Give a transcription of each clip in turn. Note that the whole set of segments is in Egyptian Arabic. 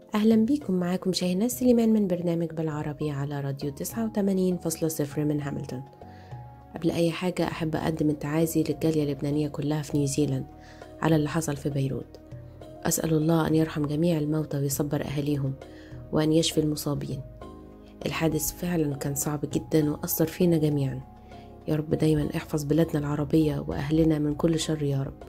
أهلا بيكم معاكم شاهناز سليمان من برنامج بالعربي على راديو 89.0 من هاملتون قبل أي حاجة أحب أقدم التعازي للجالية اللبنانية كلها في نيوزيلاند على اللي حصل في بيروت أسأل الله أن يرحم جميع الموتى ويصبر أهاليهم وأن يشفي المصابين الحادث فعلا كان صعب جدا وأثر فينا جميعا يا رب دايما احفظ بلادنا العربية وأهلنا من كل شر يا رب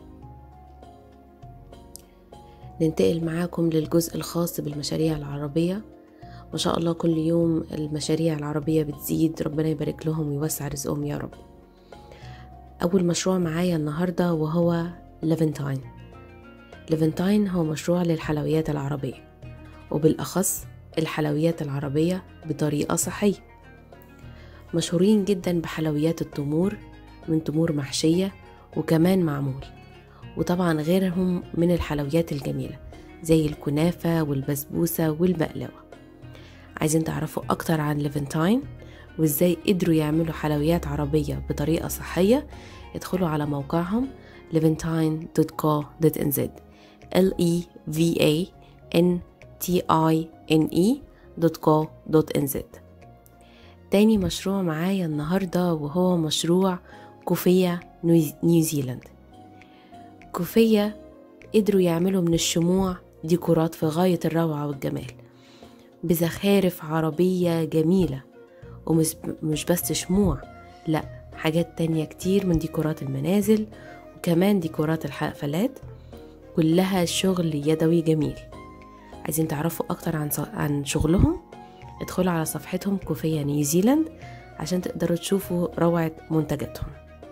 ننتقل معاكم للجزء الخاص بالمشاريع العربية ما شاء الله كل يوم المشاريع العربية بتزيد ربنا يبارك لهم ويوسع رزقهم يا رب أول مشروع معايا النهاردة وهو ليفنتاين ليفنتاين هو مشروع للحلويات العربية وبالأخص الحلويات العربية بطريقة صحية مشهورين جدا بحلويات التمور من تمور محشية وكمان معمول وطبعا غيرهم من الحلويات الجميلة زي الكنافة والبسبوسة والبقلاوة عايزين تعرفوا أكتر عن ليفنتاين وإزاي قدروا يعملوا حلويات عربية بطريقة صحية ادخلوا على موقعهم levantine.co.nz l e v a n t i n e .co.nz تاني مشروع معايا النهاردة وهو مشروع كوفية نيوزيلاند كوفية قدروا يعملوا من الشموع ديكورات في غاية الروعة والجمال بزخارف عربية جميلة ومش بس شموع لا حاجات تانية كتير من ديكورات المنازل وكمان ديكورات الحفلات كلها شغل يدوي جميل عايزين تعرفوا أكتر عن عن شغلهم ادخلوا على صفحتهم كوفية نيوزيلاند عشان تقدروا تشوفوا روعة منتجاتهم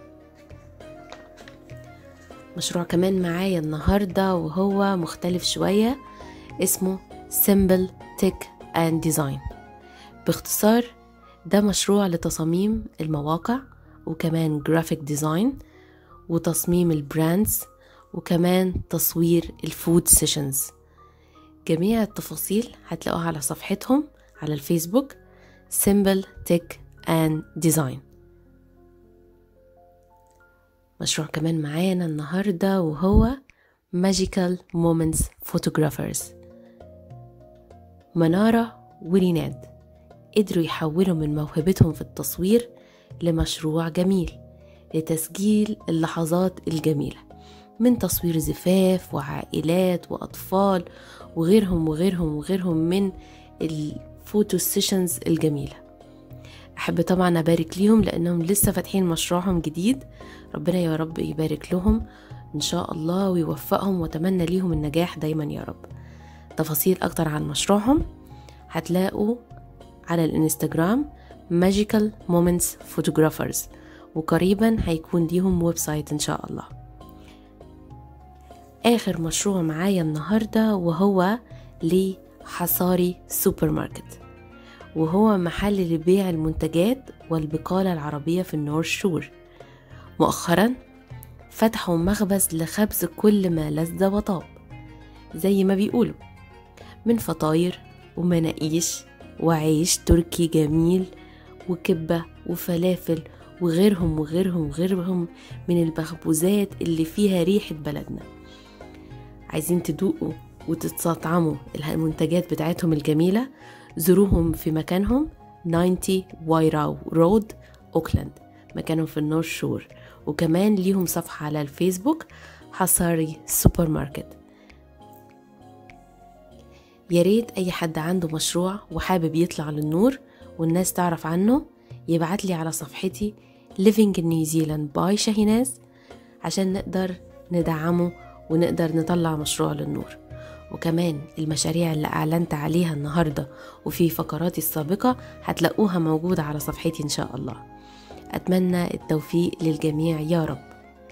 مشروع كمان معايا النهاردة وهو مختلف شوية اسمه Symbol Tech and Design باختصار ده مشروع لتصاميم المواقع وكمان جرافيك ديزاين وتصميم البراندز وكمان تصوير الفود سيشنز جميع التفاصيل هتلاقوها على صفحتهم على الفيسبوك Symbol Tech and Design مشروع كمان معانا النهاردة وهو Magical Moments Photographers منارة وريناد قدروا يحولوا من موهبتهم في التصوير لمشروع جميل لتسجيل اللحظات الجميلة من تصوير زفاف وعائلات وأطفال وغيرهم وغيرهم وغيرهم من الفوتو سيشنز الجميله أحب طبعا أبارك ليهم لأنهم لسه فاتحين مشروعهم جديد ربنا يا رب يبارك لهم إن شاء الله ويوفقهم وأتمنى ليهم النجاح دايما يا رب تفاصيل أكتر عن مشروعهم هتلاقوا على الانستجرام Magical Moments Photographers وقريبا هيكون ليهم ويب سايت إن شاء الله آخر مشروع معايا النهاردة وهو لحصاري سوبر ماركت وهو محل لبيع المنتجات والبقالة العربية في النور شور مؤخرا فتحوا مخبز لخبز كل ما لذ وطاب زي ما بيقولوا من فطاير ومناقيش وعيش تركي جميل وكبة وفلافل وغيرهم وغيرهم وغيرهم من المخبوزات اللي فيها ريحة بلدنا عايزين تدوقوا وتستطعموا المنتجات بتاعتهم الجميلة زوروهم في مكانهم 90 وايراو رود أوكلاند مكانهم في النورث شور وكمان ليهم صفحة على الفيسبوك حصاري سوبر ماركت يا ريت أي حد عنده مشروع وحابب يطلع للنور والناس تعرف عنه يبعت لي على صفحتي Living in New Zealand by شاهيناز عشان نقدر ندعمه ونقدر نطلع مشروع للنور وكمان المشاريع اللي أعلنت عليها النهاردة وفي فقراتي السابقة هتلاقوها موجودة على صفحتي إن شاء الله أتمنى التوفيق للجميع يا رب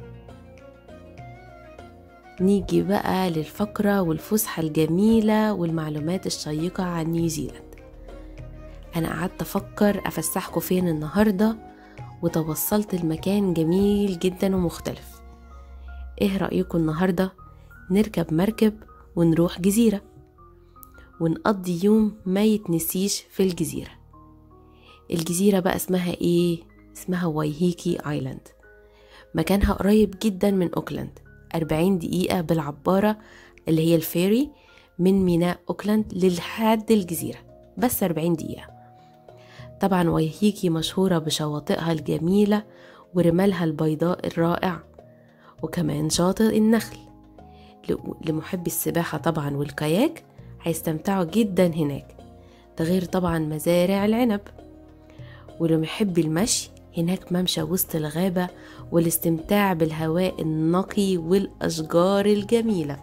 نيجي بقى للفقرة والفسحة الجميلة والمعلومات الشيقة عن نيوزيلاند أنا قعدت أفكر أفسحكم فين النهاردة وتوصلت المكان جميل جدا ومختلف إيه رأيكم النهاردة نركب مركب ونروح جزيرة ونقضي يوم ما يتنسيش في الجزيرة الجزيرة بقى اسمها ايه؟ اسمها وايهيكي ايلاند مكانها قريب جدا من اوكلاند أربعين دقيقة بالعبارة اللي هي الفيري من ميناء أوكلاند لحد الجزيرة بس 40 دقيقة طبعا وايهيكي مشهورة بشواطئها الجميلة ورمالها البيضاء الرائع وكمان شاطئ النخل لمحبي السباحة طبعا والكاياك هيستمتعوا جدا هناك ده غير طبعا مزارع العنب ولمحبي المشي هناك ممشى وسط الغابة والاستمتاع بالهواء النقي والأشجار الجميلة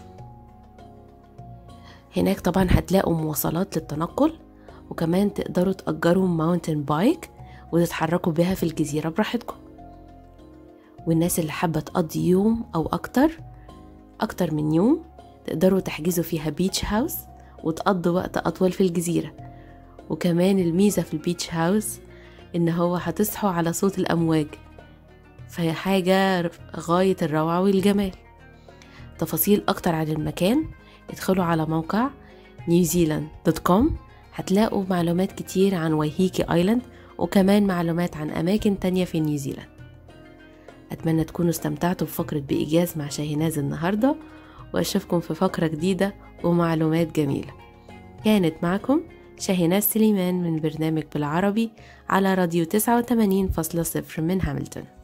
هناك طبعا هتلاقوا مواصلات للتنقل وكمان تقدروا تأجروا ماونتن بايك وتتحركوا بها في الجزيرة براحتكم والناس اللي حابة تقضي يوم أو أكتر أكتر من يوم تقدروا تحجزوا فيها بيتش هاوس وتقضوا وقت أطول في الجزيرة وكمان الميزة في البيتش هاوس إن هو هتصحوا على صوت الأمواج فهي حاجة غاية الروعة والجمال تفاصيل أكتر عن المكان ادخلوا على موقع newzealand.com هتلاقوا معلومات كتير عن وايهيكي آيلاند وكمان معلومات عن أماكن تانية في نيوزيلاند أتمنى تكونوا استمتعتوا بفقرة بإيجاز مع شاهيناز النهاردة وأشوفكم في فقرة جديدة ومعلومات جميلة كانت معكم شاهيناز سليمان من برنامج بالعربي على راديو 89.0 من هاملتون